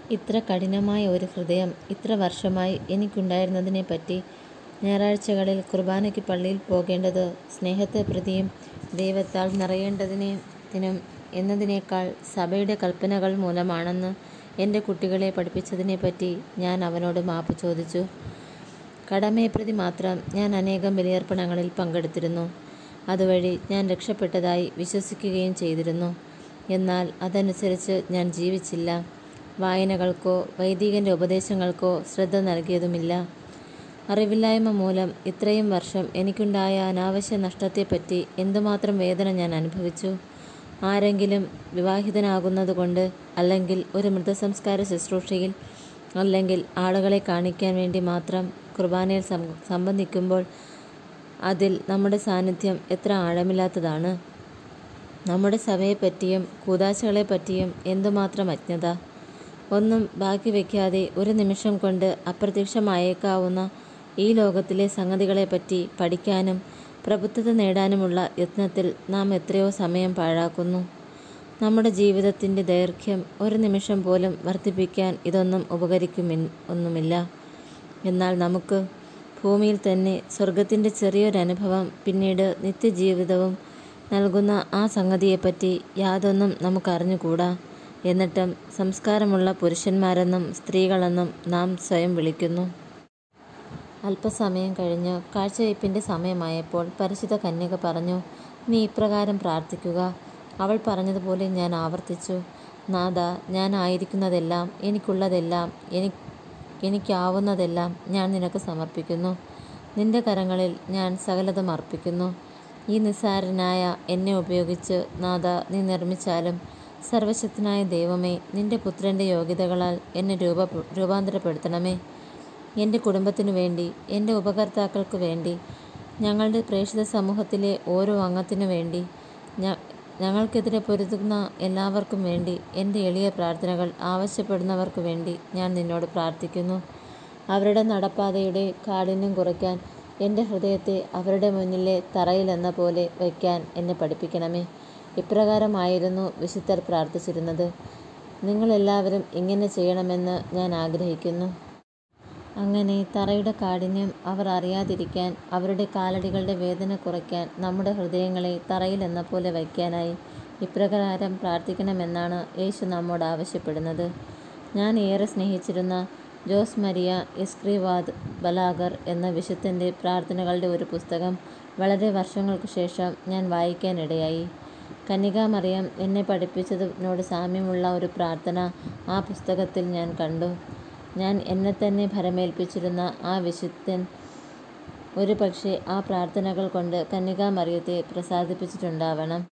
ഇത്ര കഠിനമായ ഒരു ഹൃദയം ഇത്ര വർഷമായി എനിക്കുണ്ടായിരുന്നതിനെപ്പറ്റി ഞായറാഴ്ചകളിൽ കുർബാനയ്ക്ക് പള്ളിയിൽ പോകേണ്ടത് സ്നേഹത്തെ പ്രതിയും ദൈവത്താൽ നിറയേണ്ടതിനും എന്നതിനേക്കാൾ സഭയുടെ കൽപ്പനകൾ മൂലമാണെന്ന് എൻ്റെ കുട്ടികളെ പഠിപ്പിച്ചതിനെപ്പറ്റി ഞാൻ അവനോട് മാപ്പ് ചോദിച്ചു. കടമയെപ്രതി മാത്രം ഞാൻ അനേകം ബലിയർപ്പണങ്ങളിൽ പങ്കെടുത്തിരുന്നു. അതുവഴി ഞാൻ രക്ഷപ്പെട്ടതായി വിശ്വസിക്കുകയും ചെയ്തിരുന്നു. എന്നാൽ അതനുസരിച്ച് ഞാൻ ജീവിച്ചില്ല. വായനകൾക്കോ വൈദികന്റെ ഉപദേശങ്ങൾക്കോ ശ്രദ്ധ നൽകിയതുമില്ല. അറിവില്ലായ്മ മൂലം ഇത്രയും വർഷം എനിക്കുണ്ടായ അനാവശ്യ നഷ്ടത്തെപ്പറ്റി എന്തുമാത്രം വേദന ഞാൻ അനുഭവിച്ചു. ആരെങ്കിലും വിവാഹിതനാകുന്നതുകൊണ്ട്, അല്ലെങ്കിൽ ഒരു മൃതസംസ്കാര ശുശ്രൂഷയിൽ, അല്ലെങ്കിൽ ആളുകളെ കാണിക്കാൻ വേണ്ടി മാത്രം കുർബാനയിൽ സംബന്ധിക്കുമ്പോൾ അതിൽ നമ്മുടെ സാന്നിധ്യം എത്ര ആഴമില്ലാത്തതാണ്. നമ്മുടെ സഭയെപ്പറ്റിയും കൂദാശകളെപ്പറ്റിയും എന്തുമാത്രം അജ്ഞത. ഒന്നും ബാക്കിവയ്ക്കാതെ ഒരു നിമിഷം കൊണ്ട് അപ്രത്യക്ഷമായേക്കാവുന്ന ഈ ലോകത്തിലെ സംഗതികളെപ്പറ്റി പഠിക്കാനും പ്രബുദ്ധത നേടാനുമുള്ള യത്നത്തിൽ നാം എത്രയോ സമയം പാഴാക്കുന്നു. നമ്മുടെ ജീവിതത്തിന്റെ ദൈർഘ്യം ഒരു നിമിഷം പോലും വർദ്ധിപ്പിക്കാൻ ഇതൊന്നും ഉപകരിക്കുകയൊന്നുമില്ല. എന്നാൽ നമുക്ക്, ഭൂമിയിൽ തന്നെ സ്വർഗ്ഗത്തിന്റെ ചെറിയൊരനുഭവം പിന്നീട് നിത്യജീവിതവും നൽകുന്ന ആ സംഗതിയെപ്പറ്റി യാതൊന്നും നമുക്കറിഞ്ഞുകൂടാ. എന്നിട്ടും സംസ്കാരമുള്ള പുരുഷന്മാരെന്നും സ്ത്രീകളെന്നും നാം സ്വയം വിളിക്കുന്നു. അല്പസമയം കഴിഞ്ഞ് കാഴ്ചവയ്പിന്റെ സമയമായപ്പോൾ പരിശുദ്ധ കന്യക പറഞ്ഞു: "നീ ഇപ്രകാരം പ്രാർത്ഥിക്കുക. " അവൾ പറഞ്ഞതുപോലെ ഞാൻ ആവർത്തിച്ചു: "നാഥാ, ഞാൻ ആയിരിക്കുന്നതെല്ലാം, എനിക്കുള്ളതെല്ലാം, എനിക്കാവുന്നതെല്ലാം ഞാൻ നിനക്ക് സമർപ്പിക്കുന്നു. നിന്റെ കരങ്ങളിൽ ഞാൻ സകലതും അർപ്പിക്കുന്നു. ഈ നിസ്സാരനായ എന്നെ ഉപയോഗിച്ച് നാഥാ നീ നിർമ്മിച്ചാലും, സർവ്വശക്തനായ ദൈവമേ, നിന്റെ പുത്രന്റെ യോഗ്യതകളാൽ എന്നെ രൂപാന്തരപ്പെടുത്തണമേ. എന്റെ കുടുംബത്തിനുവേണ്ടി, എന്റെ ഉപകർത്താക്കൾക്കുവേണ്ടി, ഞങ്ങളുടെ പ്രേക്ഷിതസമൂഹത്തിലെ ഓരോ അംഗത്തിനുവേണ്ടി, ഞങ്ങൾക്കെതിരെ പൊരുതുന്ന എല്ലാവർക്കും വേണ്ടി, എന്റെ എളിയ പ്രാർത്ഥനകൾ ആവശ്യപ്പെടുന്നവർക്കുവേണ്ടി ഞാൻ നിന്നോട് പ്രാർത്ഥിക്കുന്നു. അവരുടെ നടപ്പാതയുടെ കാഠിന്യം കുറയ്ക്കാൻ എന്റെ ഹൃദയത്തെ അവരുടെ മുന്നിലെ തറയിലെന്നപോലെ വയ്ക്കാൻ എന്നെ പഠിപ്പിക്കണമേ. " ഇപ്രകാരമായിരുന്നു വിശുദ്ധർ പ്രാർത്ഥിച്ചിരുന്നത്. നിങ്ങളെല്ലാവരും ഇങ്ങനെ ചെയ്യണമെന്ന് ഞാൻ ആഗ്രഹിക്കുന്നു. അങ്ങനെ തറയുടെ കാഠിന്യം അവർ അറിയാതിരിക്കാൻ, അവരുടെ കാലടികളുടെ വേദന കുറയ്ക്കാൻ, നമ്മുടെ ഹൃദയങ്ങളെ തറയിലെന്നപോലെ വയ്ക്കാനായി ഇപ്രകാരം പ്രാർത്ഥിക്കണമെന്നാണ് യേശു നമ്മോട് ആവശ്യപ്പെടുന്നത്. ഞാൻ ഏറെ സ്നേഹിച്ചിരുന്ന ജോസ് മരിയ എസ്ക്രിവാദ് ബലാഗർ എന്ന വിശുദ്ധന്റെ പ്രാർത്ഥനകളുടെ ഒരു പുസ്തകം വളരെ വർഷങ്ങൾക്കുശേഷം ഞാൻ വായിക്കാനിടയായി. കന്യകാമറിയം എന്നെ പഠിപ്പിച്ചതിനോട് സാമ്യമുള്ള ഒരു പ്രാർത്ഥന ആ പുസ്തകത്തിൽ ഞാൻ കണ്ടു. ഞാൻ എന്നെത്തന്നെ ഭരമേൽപ്പിച്ചിരുന്ന ആ വിശുദ്ധൻ ഒരുപക്ഷേ ആ പ്രാർത്ഥനകൾ കൊണ്ട് കന്യകാമറിയത്തെ പ്രസാദിപ്പിച്ചിട്ടുണ്ടാവണം.